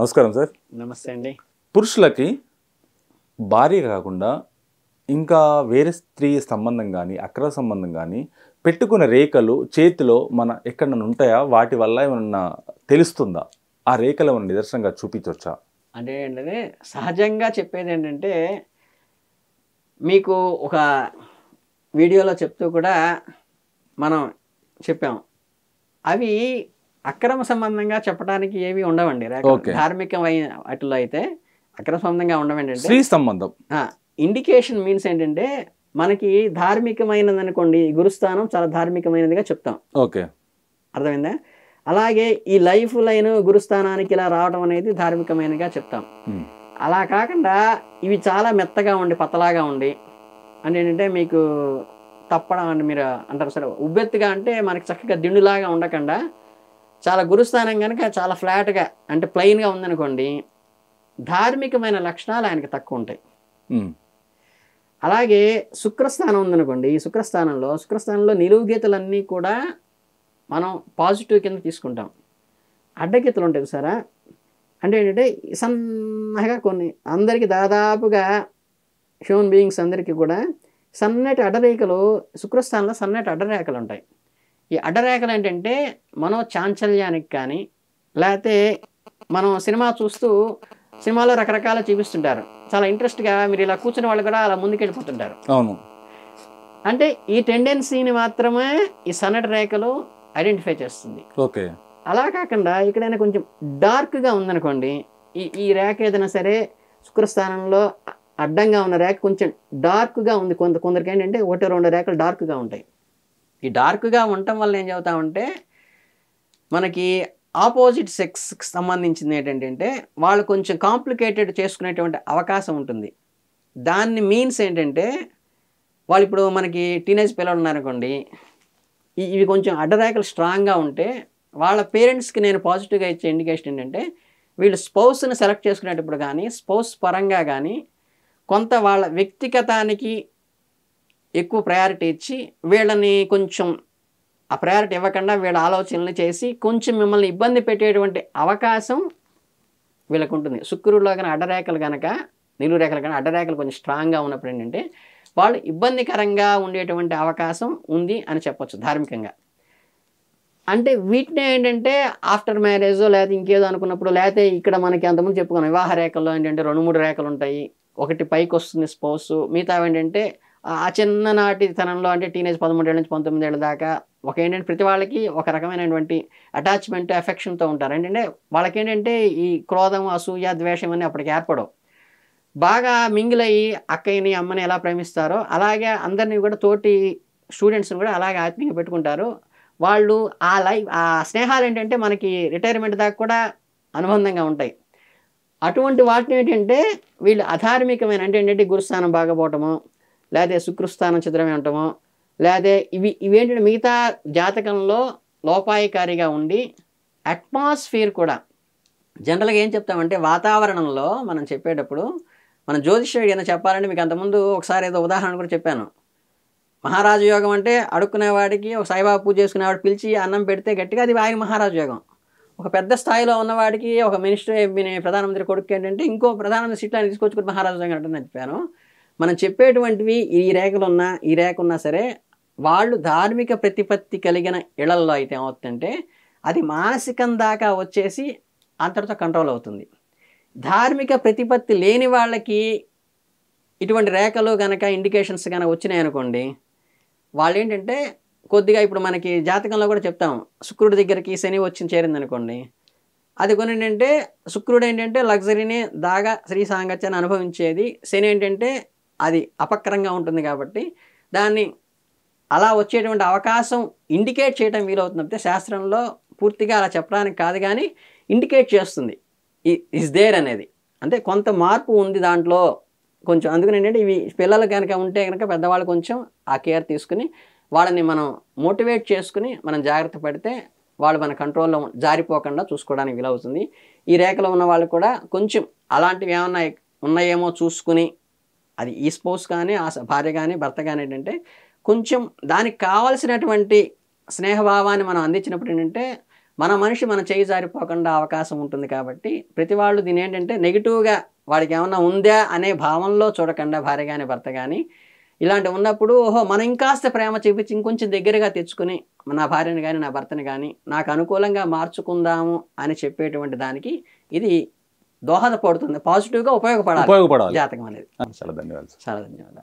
నమస్కారం సార్ నమస్తే అండి పురుషులకి భార్య కాకుండా ఇంకా వేరే స్త్రీ సంబంధం కానీ అక్రమ సంబంధం కానీ పెట్టుకున్న రేఖలు చేతిలో మన ఎక్కడన్నా ఉంటాయా వాటి వల్ల ఏమన్నా తెలుస్తుందా ఆ రేఖలు ఏమన్నా నిదర్శనంగా చూపించవచ్చా అంటే ఏంటంటే సహజంగా చెప్పేది ఏంటంటే మీకు ఒక వీడియోలో చెప్తూ కూడా మనం చెప్పాం అవి అక్రమ సంబంధంగా చెప్పడానికి ఏవి ఉండవండి రేఖలు. Okay. ధార్మికమైన వాటిలో అయితే అక్రమ సంబంధంగా ఉండవు ఏంటంటే స్త్రీ సంబంధం ఇండికేషన్ మీన్స్ ఏంటంటే మనకి ధార్మికమైనది అనుకోండి గురుస్థానం చాలా ధార్మికమైనదిగా చెప్తాం ఓకే అర్థమైందా అలాగే ఈ లైఫ్ లైన్ గురుస్థానానికి ఇలా రావడం అనేది ధార్మికమైనదిగా చెప్తాం ఉమ్. అలా కాకుండా ఇవి చాలా మెత్తగా ఉండి పతలాగా ఉండి అంటే ఏంటంటే మీకు తప్పడం అని మీరు అంటారు సరే ఉబ్బెత్తుగా అంటే మనకి చక్కగా దిండులాగా ఉండకుండా చాలా గురుస్థానం కనుక చాలా ఫ్లాట్గా అంటే ప్లెయిన్గా ఉందనుకోండి ధార్మికమైన లక్షణాలు ఆయనకి తక్కువ ఉంటాయి ఉమ్. అలాగే శుక్రస్థానం ఉందనుకోండి ఈ శుక్రస్థానంలో శుక్రస్థానంలో నిలువు గీతలన్నీ కూడా మనం పాజిటివ్ కింద తీసుకుంటాం అడ్డగీతలు ఉంటాయి సారా అంటే ఏంటంటే సన్నగా కొన్ని అందరికీ దాదాపుగా హ్యూమన్ బీయింగ్స్ అందరికీ కూడా సన్నటి అడ్డరేఖలు శుక్రస్థానంలో సన్నటి అడ్డరేఖలు ఉంటాయి ఈ అడ్డరేఖలు ఏంటంటే మనో చాంచల్యానికి కానీ లేకపోతే మనం సినిమా చూస్తూ సినిమాలో రకరకాల చూపిస్తుంటారు చాలా ఇంట్రెస్ట్గా మీరు ఇలా కూర్చున్న వాళ్ళు కూడా అలా ముందుకెళ్ళిపోతుంటారు అవును అంటే ఈ టెండెన్సీని మాత్రమే ఈ సన్నటి రేఖలు ఐడెంటిఫై చేస్తుంది ఓకే అలా కాకుండా ఎక్కడైనా కొంచెం డార్క్గా ఉందనుకోండి ఈ ఈ రేఖ ఏదైనా సరే శుక్రస్థానంలో అ- అడ్డంగా ఉన్న రేఖ కొంచెం డార్క్గా ఉంది కొంత కొందరికి ఏంటంటే ఒకటి రెండు రేఖలు డార్క్గా ఉంటాయి ఈ డార్క్గా ఉండటం వల్ల ఏం చెబుతామంటే మనకి ఆపోజిట్ సెక్స్కి సంబంధించింది ఏంటంటే వాళ్ళు కొంచెం కాంప్లికేటెడ్ చేసుకునేటువంటి అవకాశం ఉంటుంది దాన్ని మీన్స్ ఏంటంటే వాళ్ళు ఇప్పుడు మనకి టీనేజ్ పిల్లలు ఉన్నారనుకోండి ఈ- ఇవి కొంచెం అడ్డరేఖలు స్ట్రాంగ్గా ఉంటే వాళ్ళ పేరెంట్స్కి నేను పాజిటివ్గా ఇచ్చే ఇండికేషన్ ఏంటంటే వీళ్ళు స్పౌస్ని సెలెక్ట్ చేసుకునేటప్పుడు కానీ స్పౌస్ పరంగా కానీ కొంత వాళ్ళ వ్యక్తిగతానికి ఎక్కువ ప్రయారిటీ ఇచ్చి వీళ్ళని కొంచెం ఆ ప్రయారిటీ ఇవ్వకుండా వీళ్ళ ఆలోచనలు చేసి కొంచెం మిమ్మల్ని ఇబ్బంది పెట్టేటువంటి అవకాశం వీళ్ళకు ఉంటుంది శుక్రుడిలో కానీ అడ్డరేఖలు కనుక నిలువు రేఖలు కానీ అడ్డరేఖలు కొంచెం స్ట్రాంగ్గా ఉన్నప్పుడు ఏంటంటే వాళ్ళు ఇబ్బందికరంగా ఉండేటువంటి అవకాశం ఉంది అని చెప్పొచ్చు ధార్మికంగా అంటే వీటిని ఏంటంటే ఆఫ్టర్ మ్యారేజ్ లేకపోతే ఇంకేదో అనుకున్నప్పుడు లేకపోతే ఇక్కడ మనకి అంతకుముందు చెప్పుకున్నాం వివాహ రేఖల్లో ఏంటంటే రెండు మూడు రేఖలు ఉంటాయి ఒకటి పైకి వస్తుంది స్పౌస్ మిగతా ఏంటంటే ఆ చిన్ననాటి తనంలో అంటే టీనేజ్ పదమూడేళ్ళ నుంచి పంతొమ్మిది ఏళ్ళ దాకా ఒక ఏంటంటే ప్రతి వాళ్ళకి ఒక రకమైనటువంటి అటాచ్మెంట్ ఎఫెక్షన్తో ఉంటారు ఏంటంటే వాళ్ళకి ఏంటంటే ఈ క్రోధం అసూయ ద్వేషం అని అప్పటికి ఏర్పడవు బాగా మింగిల్ అయ్యి అక్కయ్యని అమ్మని ఎలా ప్రేమిస్తారో అలాగే అందరినీ కూడా తోటి స్టూడెంట్స్ని కూడా అలాగే ఆత్మీయంగా పెట్టుకుంటారు వాళ్ళు ఆ లైఫ్ ఆ స్నేహాలు ఏంటంటే మనకి రిటైర్మెంట్ దాకా కూడా అనుబంధంగా ఉంటాయి అటువంటి వాటిని ఏంటంటే వీళ్ళు అధార్మికమైన అంటే ఏంటంటే గురుస్థానం బాగా పోవటము లేకపోతే శుక్రస్థానం చిత్రమే ఉండటము లేకపోతే ఇవి ఇవేంటంటే మిగతా జాతకంలో లోపాయకారిగా ఉండి అట్మాస్ఫియర్ కూడా జనరల్గా ఏం చెప్తామంటే వాతావరణంలో మనం చెప్పేటప్పుడు మన జ్యోతిష్యుడు ఏదైనా చెప్పాలంటే మీకు అంతకుముందు ఒకసారి ఏదో ఉదాహరణ కూడా చెప్పాను మహారాజు యోగం అంటే అడుక్కునేవాడికి ఒక సాయిబాబా పూజ చేసుకునేవాడు పిలిచి అన్నం పెడితే గట్టిగా అది ఆయన మహారాజు యోగం ఒక పెద్ద స్థాయిలో ఉన్నవాడికి ఒక మినిస్టర్ ప్రధానమంత్రి కొడుకు ఏంటంటే ఇంకో ప్రధానమంత్రి సీట్లను తీసుకొచ్చుకుని మహారాజు యోగం అంటే చెప్పాను మనం చెప్పేటువంటివి ఈ రేఖలు ఉన్నా ఈ రేఖ ఉన్నా సరే వాళ్ళు ధార్మిక ప్రతిపత్తి కలిగిన ఇళ్లల్లో అయితే ఏమవుతుందంటే అది మానసికం దాకా వచ్చేసి అంతటితో కంట్రోల్ అవుతుంది ధార్మిక ప్రతిపత్తి లేని వాళ్ళకి ఇటువంటి రేఖలు కనుక ఇండికేషన్స్ కనుక వచ్చినాయి అనుకోండి వాళ్ళు ఏంటంటే కొద్దిగా ఇప్పుడు మనకి జాతకంలో కూడా చెప్తాం శుక్రుడి దగ్గరికి శని వచ్చి చేరింది అనుకోండి అది కొన్ని ఏంటంటే శుక్రుడు ఏంటంటే లగ్జరీని దాగా శ్రీ సాంగత్యాన్ని అనుభవించేది శని ఏంటంటే అది అపక్రంగా ఉంటుంది కాబట్టి దాన్ని అలా వచ్చేటువంటి అవకాశం ఇండికేట్ చేయడం వీలవుతుంది తప్పితే శాస్త్రంలో పూర్తిగా అలా చెప్పడానికి కాదు కానీ ఇండికేట్ చేస్తుంది ఇస్ దేర్ అనేది అంటే కొంత మార్పు ఉంది దాంట్లో కొంచెం అందుకని ఏంటంటే ఇవి పిల్లలు కనుక ఉంటే కనుక పెద్దవాళ్ళు కొంచెం ఆ కేర్ తీసుకుని వాళ్ళని మనం మోటివేట్ చేసుకుని మనం జాగ్రత్త పడితే వాళ్ళు మన కంట్రోల్లో జారిపోకుండా చూసుకోవడానికి వీలవుతుంది ఈ రేఖలో ఉన్న వాళ్ళు కూడా కొంచెం అలాంటివి ఏమన్నా ఉన్నాయేమో చూసుకుని అది ఈ స్పౌస్ కానీ ఆ స- భార్య కానీ భర్త కానీ ఏంటంటే కొంచెం దానికి కావలసినటువంటి స్నేహభావాన్ని మనం అందించినప్పుడు ఏంటంటే మన మనిషి మన చేయి జారిపోకుండా అవకాశం ఉంటుంది కాబట్టి ప్రతి వాళ్ళు దీని ఏంటంటే నెగిటివ్గా వాడికి ఏమన్నా ఉందా అనే భావంలో చూడకుండా భార్య కానీ భర్త కానీ ఇలాంటి ఉన్నప్పుడు ఓహో మనం ఇంకాస్త ప్రేమ చూపించి ఇంకొంచెం దగ్గరగా తెచ్చుకుని నా భార్యని కానీ నా భర్తని కానీ నాకు అనుకూలంగా మార్చుకుందాము అని చెప్పేటువంటి దానికి ఇది దోహదపడుతుంది పాజిటివ్గా ఉపయోగపడాలి ఉపయోగపడాలి జాతకం అనేది చాలా ధన్యవాదాలు చాలా ధన్యవాదాలు